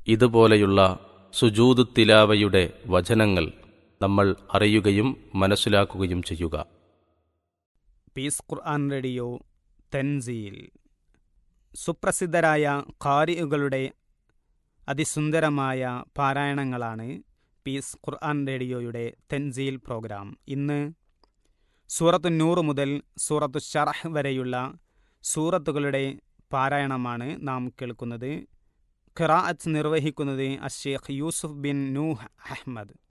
ഇതുപോലെയുള്ള സുജൂദ് തിലാവയുടെ വചനങ്ങൾ നമ്മൾ അറിയുകയും മനസ്സിലാക്കുകയും ചെയ്യുക പീസ് ഖുർആൻ റേഡിയോ തെൻസീൽ സുപ്രസിദ്ധരായ ഖാരികളുടെ അതിസുന്ദരമായ പാരായണങ്ങളാണ് പീസ് ഖുർആൻ റേഡിയോയുടെ തെൻസീൽ പ്രോഗ്രാം ഇന്ന് സൂറത്തു നൂറ് മുതൽ സൂറത്തു ഷറഹ് വരെയുള്ള സൂറത്തുകളുടെ പാരായണമാണ് നാം കേൾക്കുന്നത് ഖിറാഅത്ത് നിർവഹിക്കുന്നത് അഷേഖ് യൂസുഫ് ബിൻ നൂഹ് അഹ്മദ്